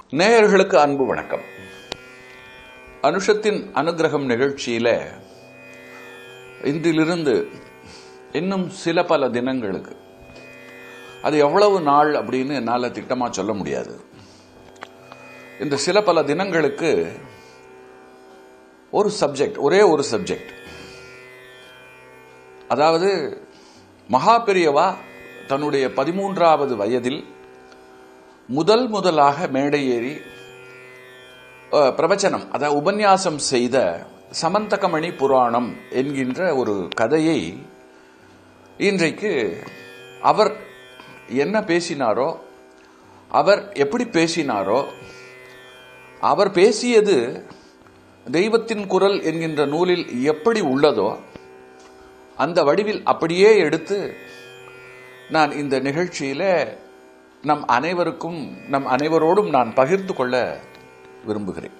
நேயர்களுக்கு அன்பு வணக்கம் அனுஷத்தின் அனுகிரகம் நிகழ்ச்சியில இன்றிலிருந்து இன்னும் சில பல தினங்களுக்கு அது எவ்வளவு நாள் அப்படின்னு என்னால் திட்டமாக சொல்ல முடியாது இந்த சில பல தினங்களுக்கு ஒரு சப்ஜெக்ட் ஒரே ஒரு சப்ஜெக்ட் அதாவது மகா பெரியவா தன்னுடைய பதிமூன்றாவது வயதில் முதல் முதலாக மேடை ஏறி அஹ், பிரவச்சனம் அதாவது உபன்யாசம் செய்த சமந்தகமணி புராணம் என்கின்ற ஒரு கதையை இன்றைக்கு அவர் என்ன பேசினாரோ அவர் எப்படி பேசினாரோ அவர் பேசியது தெய்வத்தின் குரல் என்கின்ற நூலில் எப்படி உள்ளதோ அந்த வடிவில் அப்படியே எடுத்து நான் இந்த நிகழ்ச்சியில நம் அனைவருக்கும் நம் அனைவரோடும் நான் பகிர்ந்து கொள்ள விரும்புகிறேன்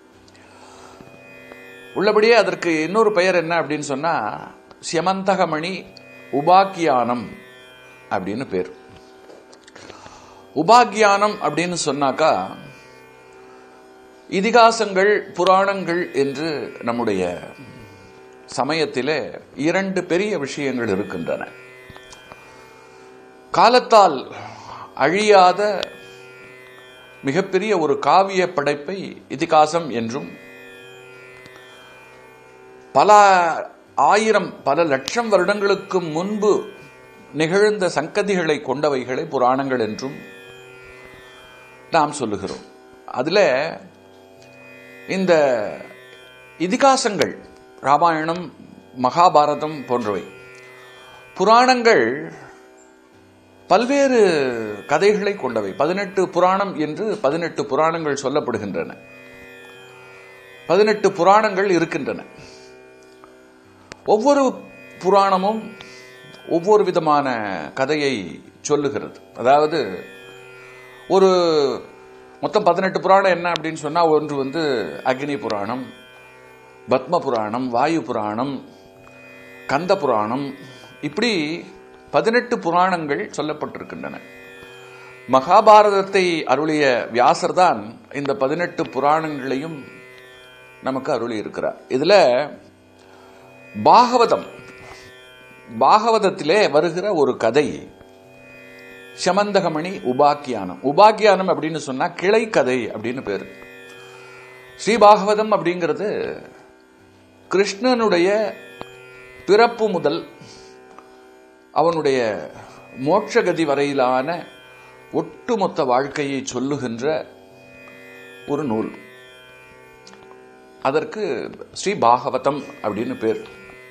உள்ளபடியே அதற்கு இன்னொரு பெயர் என்ன அப்படின்னு சொன்னா சியமந்தகமணி உபாக்கியானம் அப்படின்னு பேர் உபாக்கியானம் அப்படின்னு சொன்னாக்கா இதிகாசங்கள் புராணங்கள் என்று நம்முடைய சமயத்திலே இரண்டு பெரிய விஷயங்கள் இருக்கின்றன காலத்தால் அழியாத மிகப்பெரிய ஒரு காவிய படைப்பை இதிகாசம் என்றும் பல ஆயிரம் பல லட்சம் வருடங்களுக்கு முன்பு நிகழ்ந்த சங்கதிகளை கொண்டவைகளை புராணங்கள் என்றும் நாம் சொல்லுகிறோம் அதுல இந்த இதிகாசங்கள் ராமாயணம் மகாபாரதம் போன்றவை புராணங்கள் பல்வேறு கதைகளை கொண்டவை பதினெட்டு புராணம் என்று பதினெட்டு புராணங்கள் சொல்லப்படுகின்றன பதினெட்டு புராணங்கள் இருக்கின்றன ஒவ்வொரு புராணமும் ஒவ்வொரு விதமான கதையை சொல்லுகிறது அதாவது ஒரு மொத்தம் பதினெட்டு புராணம் என்ன அப்படின்னு சொன்னா ஒன்று வந்து அக்னி புராணம் பத்ம புராணம் வாயு புராணம் கந்த புராணம் இப்படி பதினெட்டு புராணங்கள் சொல்லப்பட்டிருக்கின்றன மகாபாரதத்தை அருளிய வியாசர் தான் இந்த பதினெட்டு புராணங்களையும் நமக்கு அருளி இருக்கிறார் இதுல பாகவதம் பாகவதத்திலே வருகிற ஒரு கதை சமந்தகமணி உபாக்கியானம் உபாக்கியானம் அப்படின்னு சொன்னா கிளை கதை அப்படின்னு பேரு ஸ்ரீபாகவதம் அப்படிங்கிறது கிருஷ்ணனுடைய பிறப்பு முதல் அவனுடைய மோட்சகதி வரையிலான ஒட்டுமொத்த வாழ்க்கையை சொல்லுகின்ற ஒரு நூல் அதற்கு ஸ்ரீபாகவதம் அப்படின்னு பேர்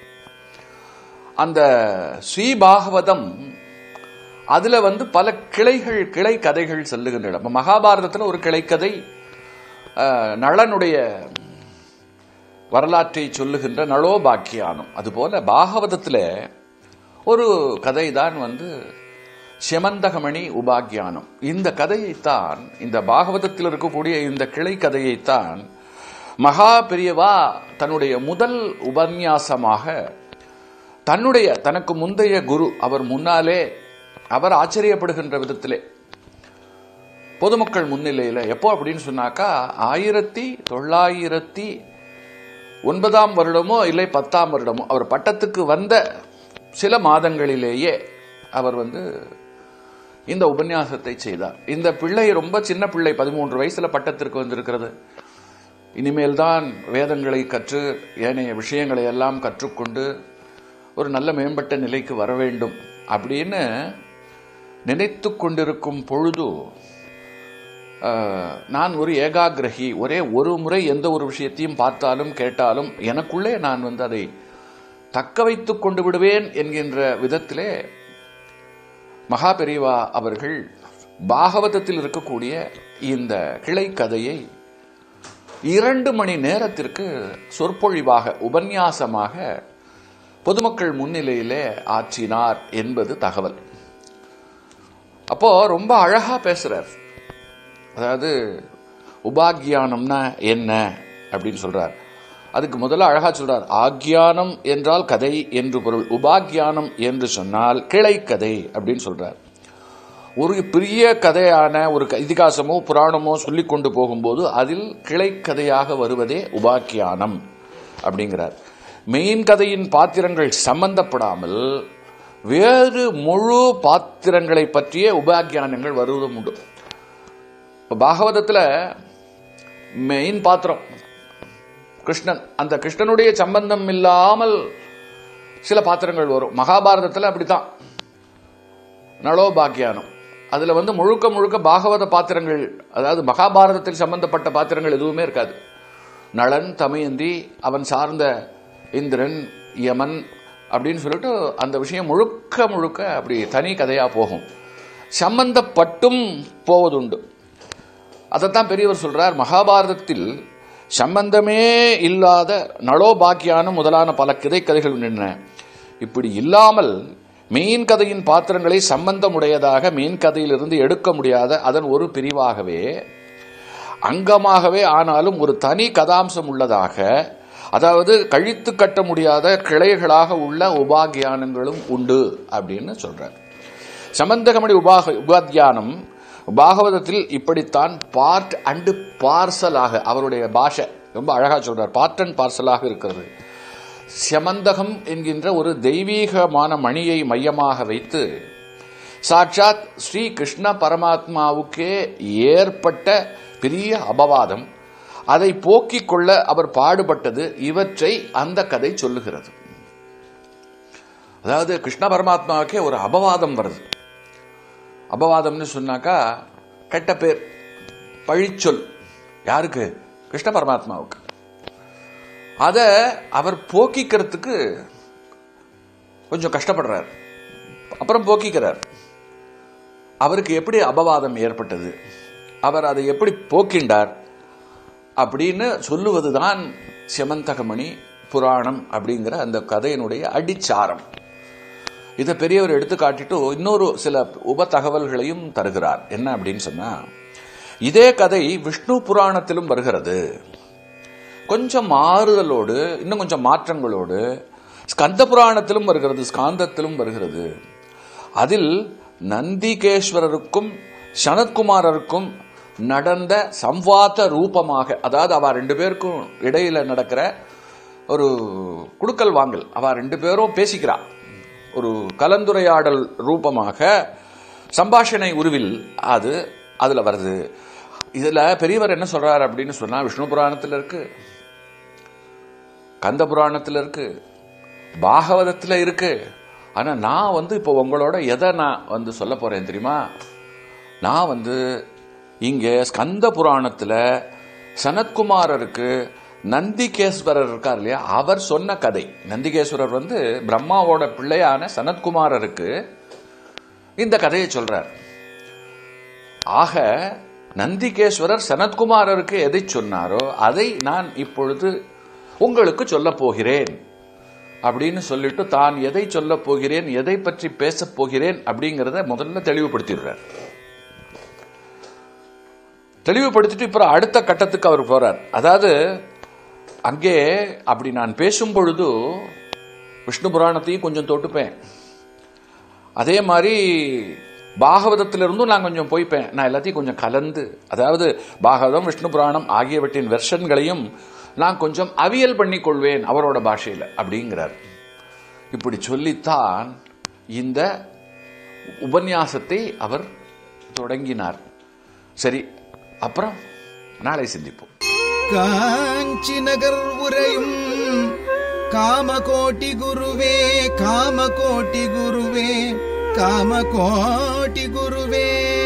அந்த ஸ்ரீபாகவதம் அதுல வந்து பல கிளைகள் கிளை கதைகள் செல்லுகின்றன இப்ப மகாபாரதத்துல ஒரு கிளைக்கதை அஹ், நளனுடைய வரலாற்றை சொல்லுகின்ற நளோபாக்கியானம் அதுபோல பாகவதத்துல ஒரு கதை தான் வந்து செமந்தகமணி உபாக்கியானம் இந்த கதையைத்தான் இந்த பாகவதத்தில் இருக்கக்கூடிய இந்த கிளை கதையைத்தான் மகா பெரியவா தன்னுடைய முதல் உபன்யாசமாக தன்னுடைய தனக்கு முந்தைய குரு அவர் முன்னாலே அவர் ஆச்சரியப்படுகின்ற விதத்திலே பொதுமக்கள் முன்னிலையில் எப்போ அப்படின்னு சொன்னாக்கா ஆயிரத்தி தொள்ளாயிரத்தி ஒன்பதாம் வருடமோ இல்லை பத்தாம் வருடமோ அவர் பட்டத்துக்கு வந்த சில மாதங்களிலேயே அவர் வந்து இந்த உபன்யாசத்தை செய்தார் இந்த பிள்ளை ரொம்ப சின்ன பிள்ளை பதிமூன்று வயசுல பட்டத்திற்கு வந்திருக்கிறது இனிமேல் தான் வேதங்களை கற்று ஏனைய விஷயங்களை எல்லாம் கற்றுக்கொண்டு ஒரு நல்ல மேம்பட்ட நிலைக்கு வர வேண்டும் அப்படின்னு நினைத்து கொண்டிருக்கும் பொழுது ஆஹ், நான் ஒரு ஏகாகிரகி ஒரே ஒரு முறை எந்த ஒரு விஷயத்தையும் பார்த்தாலும் கேட்டாலும் எனக்குள்ளே நான் வந்து அதை தக்க வைத்துக் கொண்டு விடுவேன் என்கின்ற விதத்திலே மகா பெரியவா அவர்கள் பாகவதத்தில் இருக்கக்கூடிய இந்த கிளை கதையை இரண்டு மணி நேரத்திற்கு சொற்பொழிவாக உபன்யாசமாக பொதுமக்கள் முன்னிலையிலே ஆற்றினார் என்பது தகவல் அப்போ ரொம்ப அழகா பேசுறார் அதாவது உபாக்கியானம்னா என்ன அப்படின்னு சொல்றார் அதுக்கு முதல்ல அழகா சொல்றார் ஆக்யானம் என்றால் கதை என்று பொருள் உபாக்கியானம் என்று சொன்னால் கிளை கதை அப்படின்னு சொல்றார் ஒரு பெரிய கதையான ஒரு க- இதிகாசமோ புராணமோ சொல்லி கொண்டு போகும்போது அதில் கிளைக்கதையாக வருவதே உபாக்கியானம் அப்படிங்கிறார் மெயின் கதையின் பாத்திரங்கள் சம்பந்தப்படாமல் வேறு முழு பாத்திரங்களை பற்றிய உபாக்கியானங்கள் வருவதும் உண்டு இப்போ பாகவதத்தில் மெயின் பாத்திரம் கிருஷ்ணன் அந்த கிருஷ்ணனுடைய சம்பந்தம் இல்லாமல் சில பாத்திரங்கள் வரும் மகாபாரதத்தில் அப்படித்தான் நளோபாக்கியானம் அதில் வந்து முழுக்க முழுக்க பாகவத பாத்திரங்கள் அதாவது மகாபாரதத்தில் சம்பந்தப்பட்ட பாத்திரங்கள் எதுவுமே இருக்காது நளன் தமயந்தி அவன் சார்ந்த இந்திரன் யமன் அப்படின்னு சொல்லிட்டு அந்த விஷயம் முழுக்க முழுக்க அப்படி தனி கதையாக போகும் சம்பந்தப்பட்டும் போவதுண்டு அதைத்தான் பெரியவர் சொல்றார் மகாபாரதத்தில் சம்பந்தமே இல்லாத நளோபாக்கியானம் முதலான பல கிதைக்கதைகள் நின்றன இப்படி இல்லாமல் மெயின் கதையின் பாத்திரங்களை சம்பந்தமுடையதாக மெயின் கதையிலிருந்து எடுக்க முடியாத அதன் ஒரு பிரிவாகவே அங்கமாகவே ஆனாலும் ஒரு தனி கதாம்சம் உள்ளதாக அதாவது கழித்து கட்ட முடியாத கிளைகளாக உள்ள உபாகியானங்களும் உண்டு அப்படின்னு சொல்றார் சம்பந்தகமணி உபாக உபாத்தியானம் பாகவதத்தில் இப்படித்தான் பார்ட் அண்டு பார்சலாக அவருடைய பாஷை ரொம்ப அழகா சொல்றார் பார்ட் அண்ட் பார்சலாக இருக்கிறது சமந்தகம் என்கின்ற ஒரு தெய்வீகமான மணியை மையமாக வைத்து சாட்சாத் ஸ்ரீ கிருஷ்ண பரமாத்மாவுக்கே ஏற்பட்ட பெரிய அபவாதம் அதை போக்கிக் கொள்ள அவர் பாடுபட்டது இவற்றை அந்த கதை சொல்லுகிறது அதாவது கிருஷ்ண பரமாத்மாவுக்கே ஒரு அபவாதம் வருது அபவாதம்னு சொன்னாக்கா கெட்ட பேர் பழிச்சொல் யாருக்கு கிருஷ்ண பரமாத்மாவுக்கு அதை அவர் போக்கிக்கிறதுக்கு கொஞ்சம் கஷ்டப்படுறார் அப்புறம் போக்கிக்கிறார் அவருக்கு எப்படி அபவாதம் ஏற்பட்டது அவர் அதை எப்படி போக்கிண்டார் அப்படின்னு சொல்லுவதுதான் செமந்தகமணி புராணம் அப்படிங்கிற அந்த கதையினுடைய அடிச்சாரம் இதை பெரியவர் எடுத்து காட்டிட்டு இன்னொரு சில உப தகவல்களையும் தருகிறார் என்ன அப்படின்னு சொன்னா இதே கதை விஷ்ணு புராணத்திலும் வருகிறது கொஞ்சம் மாறுதலோடு இன்னும் கொஞ்சம் மாற்றங்களோடு ஸ்கந்த புராணத்திலும் வருகிறது ஸ்காந்தத்திலும் வருகிறது அதில் நந்திகேஸ்வரருக்கும் சனத்குமாரருக்கும் நடந்த சம்வாத ரூபமாக அதாவது அவ ரெண்டு பேருக்கும் இடையில நடக்கிற ஒரு குடுக்கல் வாங்கல் அவ ரெண்டு பேரும் பேசிக்கிறா ஒரு கலந்துரையாடல் ரூபமாக சம்பாஷணை உருவில் அது அதுல வருது இதுல பெரியவர் என்ன சொல்றாரு அப்படின்னு சொன்னா விஷ்ணு புராணத்துல இருக்கு கந்த புராணத்துல இருக்கு பாகவதத்துல இருக்கு ஆனா நான் வந்து இப்போ உங்களோட எதை நான் வந்து சொல்ல போறேன் தெரியுமா நான் வந்து இங்க ஸ்கந்த புராணத்துல சனத்குமாரருக்கு நந்திகேஸ்வரர் இருக்கார் இல்லையா அவர் சொன்ன கதை நந்திகேஸ்வரர் வந்து பிரம்மாவோட பிள்ளையான சனத்குமாரருக்கு இந்த கதையை சொல்றார் ஆக நந்திகேஸ்வரர் சனத்குமாரருக்கு எதை சொன்னாரோ அதை நான் இப்பொழுது உங்களுக்கு சொல்லப் போகிறேன் அப்படின்னு சொல்லிட்டு தான் எதை சொல்லப் போகிறேன் எதை பற்றி பேசப் போகிறேன் அப்படிங்கிறத முதல்ல தெளிவுபடுத்திடுறார் தெளிவுபடுத்திட்டு இப்போ அடுத்த கட்டத்துக்கு அவர் போறார் அதாவது அங்கே அப்படி நான் பேசும் பொழுது விஷ்ணு புராணத்தையும் கொஞ்சம் தொட்டுப்பேன் அதே மாதிரி பாகவதத்திலிருந்தும் நான் கொஞ்சம் போய்ப்பேன் நான் எல்லாத்தையும் கொஞ்சம் கலந்து அதாவது பாகவதம் விஷ்ணு புராணம் ஆகியவற்றின் வெர்ஷன்களையும் நான் கொஞ்சம் அவியல் பண்ணிக் கொள்வேன் அவரோட பாஷையில் அப்படிங்கிறார் இப்படி சொல்லித்தான் இந்த உபன்யாசத்தை அவர் தொடங்கினார் சரி அப்புறம் நாளை சிந்திப்போம் காஞ்சி நகர் உரையும் காமகோட்டி குருவே காமகோட்டி குருவே காமகோட்டி குருவே